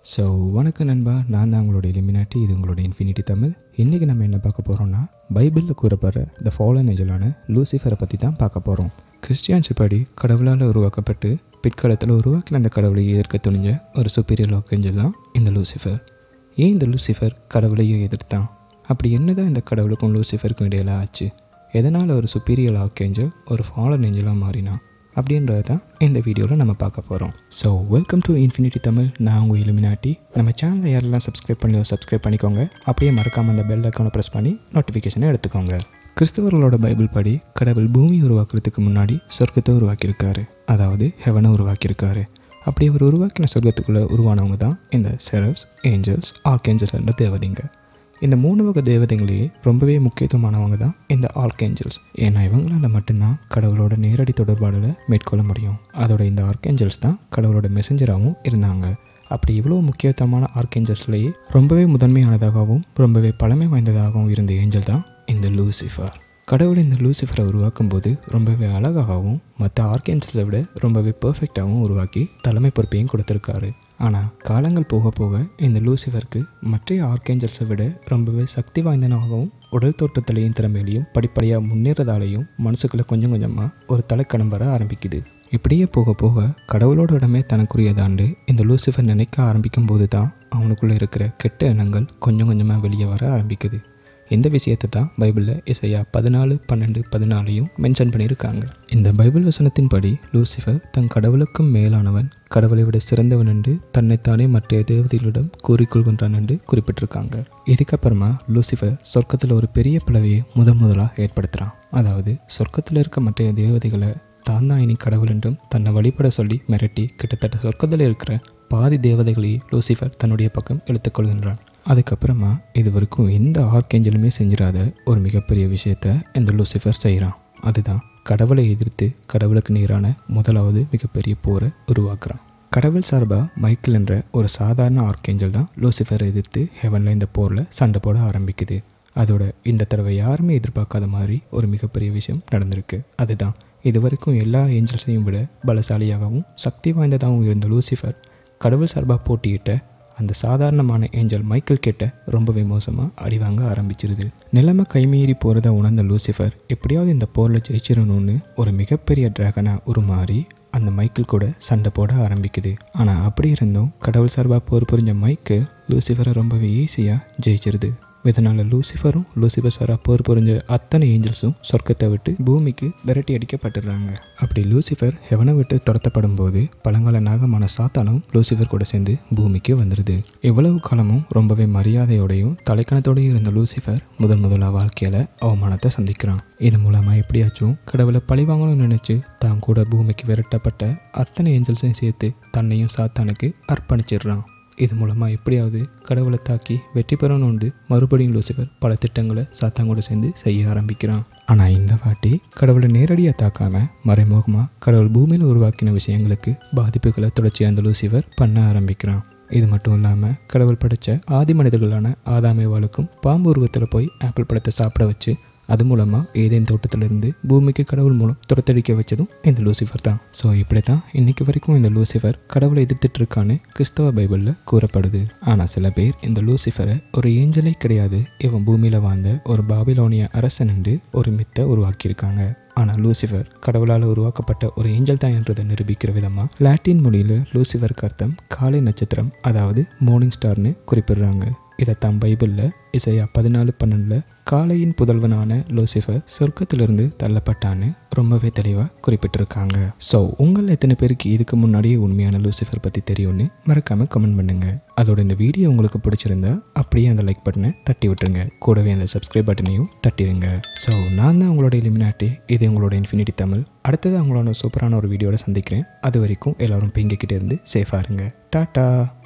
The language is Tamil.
ஸோ வணக்கம் நண்பா நான் தான் உங்களோட எலிமினாட்டி இது உங்களோட இன்ஃபினிட்டி தமிழ் இன்றைக்கி நம்ம என்ன பார்க்க போகிறோம்னா பைபிளில் கூறப்படுற த ஃபாலன் ஏஞ்சலான லூசிஃபரை பற்றி தான் பார்க்க போகிறோம் கிறிஸ்டியான்ஸி படி கடவுளால் உருவாக்கப்பட்டு பிற்காலத்தில் உருவாக்கின அந்த கடவுளை எதிர்க்க துணிஞ்ச ஒரு சுப்பீரியர் லாக்கேஞ்சல் தான் இந்த லூசிஃபர் ஏன் இந்த லூசிஃபர் கடவுளையும் எதிர்த்தான் அப்படி என்னதான் இந்த கடவுளுக்கும் லூசிஃபருக்கும் இடையில ஆச்சு எதனால் ஒரு சுப்பீரியர் ஆர்க்கேஞ்சல் ஒரு ஃபாலன் ஏஞ்சலாக மாறினா அப்படின்றது தான் இந்த வீடியோவில் நம்ம பார்க்க போகிறோம் so welcome to Infinity Tamil நான் உங்கள் இலுமினாட்டி நம்ம சேனலை யாரெல்லாம் சப்ஸ்கிரைப் பண்ணி சப்ஸ்கிரைப் பண்ணிக்கோங்க அப்படியே மறக்காமல் அந்த பெல் ஐக்கானை ப்ரெஸ் பண்ணி நோட்டிஃபிகேஷனை எடுத்துக்கோங்க கிறிஸ்தவர்களோட பைபிள் படி கடவுள் பூமி உருவாக்குறதுக்கு முன்னாடி சொர்க்கத்தை உருவாக்கியிருக்காரு அதாவது ஹெவனை உருவாக்கியிருக்காரு அப்படி அவர் உருவாக்கின சொர்க்கத்துக்குள்ளே உருவானவங்க தான் இந்த செரப்ஸ் ஏஞ்சல்ஸ் ஆர்கேஞ்சல்ஸ் என்ற தேவதைங்க இந்த மூணு வகை தேவதைகளையே ரொம்பவே முக்கியத்துவமானவங்க தான் இந்த ஆர்கேஞ்சல்ஸ் ஏன்னா இவங்களால மட்டும்தான் கடவுளோட நேரடி தொடர்பாடலை மேற்கொள்ள முடியும் அதோட இந்த ஆர்கேஞ்சல்ஸ் தான் கடவுளோட மெசஞ்சராகவும் இருந்தாங்க அப்படி இவ்வளோ முக்கியத்துவமான ஆர்கேஞ்சல்ஸ்லேயே ரொம்பவே முதன்மையானதாகவும் ரொம்பவே பழமை வாய்ந்ததாகவும் இருந்த ஏஞ்சல் தான் இந்த லூசிஃபர் கடவுள் இந்த லூசிஃபரை உருவாக்கும் போது ரொம்பவே அழகாகவும் மற்ற ஆர்கேஞ்சல்ஸை விட ரொம்பவே பர்ஃபெக்டாகவும் உருவாக்கி தலைமை பொறுப்பையும் கொடுத்துருக்காரு ஆனால் காலங்கள் போக போக இந்த லூசிஃபருக்கு மற்ற ஆர்கேஞ்சல்ஸை விட ரொம்பவே சக்தி வாய்ந்தனாகவும் உடல் தோற்றத்திலையும் திறமையிலையும் படிப்படியாக முன்னேறதாலையும் மனசுக்குள்ளே கொஞ்சம் கொஞ்சமாக ஒரு தலைக்கணம் வர ஆரம்பிக்குது இப்படியே போக போக கடவுளோட இடமே தனக்குரியதாண்டு இந்த லூசிஃபர் நினைக்க ஆரம்பிக்கும் போது தான் அவனுக்குள்ளே இருக்கிற கெட்ட எண்ணங்கள் கொஞ்சம் கொஞ்சமாக வெளியே வர ஆரம்பிக்குது இந்த விஷயத்தை தான் பைபிளில் இசையா பதினாலு பன்னெண்டு பதினாலையும் மென்ஷன் பண்ணியிருக்காங்க இந்த பைபிள் வசனத்தின்படி லூசிஃபர் தன் கடவுளுக்கும் மேலானவன் கடவுளை விட சிறந்தவன் என்று தன்னைத்தானே மற்ற தேவதைகளிடம் கூறிக்கொள்கின்றான் என்று குறிப்பிட்டிருக்காங்க இதுக்கப்புறமா லூசிஃபர் சொர்க்கத்தில் ஒரு பெரிய பிளவையை முதன் முதலாக ஏற்படுத்துகிறான் அதாவது சொர்க்கத்தில் இருக்க மற்ற தேவதைகளை தான் தான் இனி கடவுள் என்றும் தன்னை வழிபட சொல்லி மிரட்டி கிட்டத்தட்ட சொர்க்கத்தில் இருக்கிற பாதி தேவதைகளையே லூசிஃபர் தன்னுடைய பக்கம் எடுத்துக்கொள்கின்றான் அதுக்கப்புறமா இது வரைக்கும் எந்த ஆர்கேஞ்சலுமே செஞ்சிடாத ஒரு மிகப்பெரிய விஷயத்த இந்த லூசிஃபர் செய்கிறான் அதுதான் கடவுளை எதிர்த்து கடவுளுக்கு நேரான முதலாவது மிகப்பெரிய போரை உருவாக்குறான் கடவுள் சார்பாக மைக்கேல் என்ற ஒரு சாதாரண ஆர்கேஞ்சல் தான் லூசிஃபரை எதிர்த்து ஹெவனில் இந்த போரில் சண்டை போட ஆரம்பிக்குது அதோட இந்த தடவை யாருமே எதிர்பார்க்காத மாதிரி ஒரு மிகப்பெரிய விஷயம் நடந்திருக்கு அதுதான் இது வரைக்கும் எல்லா ஏஞ்சல்ஸையும் விட பலசாலியாகவும் சக்தி வாய்ந்ததாகவும் இருந்த லூசிஃபர் கடவுள் சார்பாக போட்டியிட்ட அந்த சாதாரணமான ஏஞ்சல் மைக்கேல் கிட்ட ரொம்பவே மோசமாக அடிவாங்க ஆரம்பிச்சிருது நிலைமை கைமீறி போகிறத உணர்ந்த லூசிஃபர் எப்படியாவது இந்த போரில் ஜெயிச்சிடணும்னு ஒரு மிகப்பெரிய டிராகனாக உருமாறி அந்த மைக்கிள் கூட சண்டை போட ஆரம்பிக்குது ஆனால் அப்படி இருந்தும் கடவுள் சார்பாக போர் புரிஞ்ச மைக்கு லூசிஃபரை ரொம்பவே ஈஸியாக ஜெயிச்சிருது இதனால் லூசிஃபரும் லூசிஃபர் சாரா போர் புரிஞ்ச அத்தனை ஏஞ்சல்ஸும் சொர்க்கத்தை விட்டு பூமிக்கு விரட்டி அடிக்கப்பட்டுடுறாங்க அப்படி லூசிஃபர் ஹெவனை விட்டு துரத்தப்படும் போது பழங்கால நாகமான சாத்தானும் லூசிஃபர் கூட சேர்ந்து பூமிக்கு வந்துடுது எவ்வளவு காலமும் ரொம்பவே மரியாதையோடையும் தலைக்கணத்தோடையும் இருந்த லூசிஃபர் முதன் முதலாக வாழ்க்கையில் அவமானத்தை சந்திக்கிறான் இது மூலமாக எப்படியாச்சும் கடவுளை பழிவாங்கணும்னு நினச்சி தான் கூட பூமிக்கு விரட்டப்பட்ட அத்தனை ஏஞ்சல்ஸையும் சேர்த்து தன்னையும் சாத்தானுக்கு அர்ப்பணிச்சிடுறான் இது மூலமாக எப்படியாவது கடவுளை தாக்கி வெற்றி பெறணும்னு மறுபடியும் லூசிஃபர் பல திட்டங்களை சாத்தாங்கூட சேர்ந்து செய்ய ஆரம்பிக்கிறான் ஆனால் இந்த வாட்டி கடவுளை நேரடியாக தாக்காமல் மறைமுகமாக கடவுள் பூமியில் உருவாக்கின விஷயங்களுக்கு பாதிப்புகளை தொடர்ச்சி அந்த லூசிஃபர் பண்ண ஆரம்பிக்கிறான் இது மட்டும் இல்லாமல் கடவுள் படைத்த ஆதி மனிதர்களான ஆதாமேவாளுக்கும் பாம்பு உருவத்தில் போய் ஆப்பிள் பழத்தை சாப்பிட வச்சு அது மூலமாக ஏதேன் தோட்டத்திலிருந்து பூமிக்கு கடவுள் மூலம் துரத்தடிக்க வச்சதும் இந்த லூசிஃபர் தான் ஸோ இப்படி தான் இன்னைக்கு வரைக்கும் இந்த லூசிஃபர் கடவுளை எதிர்த்துட்டு இருக்கான்னு கிறிஸ்தவ பைபிளில் கூறப்படுது ஆனால் சில பேர் இந்த லூசிஃபரை ஒரு ஏஞ்சலே கிடையாது இவன் பூமியில் வாழ்ந்த ஒரு பாபிலோனிய அரசன் என்று ஒரு மித்தை உருவாக்கியிருக்காங்க ஆனால் லூசிஃபர் கடவுளால் உருவாக்கப்பட்ட ஒரு ஏஞ்சல் தான் என்றதை நிரூபிக்கிற விதமாக லாட்டின் மொழியில் லூசிஃபருக்கு அர்த்தம் காலை நட்சத்திரம் அதாவது மார்னிங் ஸ்டார்னு குறிப்பிடுறாங்க இதை தான் பைபிளில் இசையா பதினாலு பன்னெண்டில் காலையின் புதல்வனான லூசிஃபர் சொர்க்கத்திலிருந்து தள்ளப்பட்டான்னு ரொம்பவே தெளிவாக குறிப்பிட்டிருக்காங்க ஸோ உங்கள் எத்தனை பேருக்கு இதுக்கு முன்னாடியே உண்மையான லூசிஃபர் பற்றி தெரியும்னு மறக்காமல் கமெண்ட் பண்ணுங்கள் அதோட இந்த வீடியோ உங்களுக்கு பிடிச்சிருந்தா அப்படியே அந்த லைக் பட்டனை தட்டி விட்டுருங்க கூடவே அந்த சப்ஸ்கிரைப் பட்டனையும் தட்டிடுங்க ஸோ நான் தான் உங்களோட எலிமினாட்டி இது உங்களோட இன்ஃபினிட்டி தமிழ் அடுத்தது அவங்களோட சூப்பரான ஒரு வீடியோவில் சந்திக்கிறேன் அது வரைக்கும் எல்லோரும் பிங்கிக்கிட்டே இருந்து சேஃபாக இருங்க டாட்டா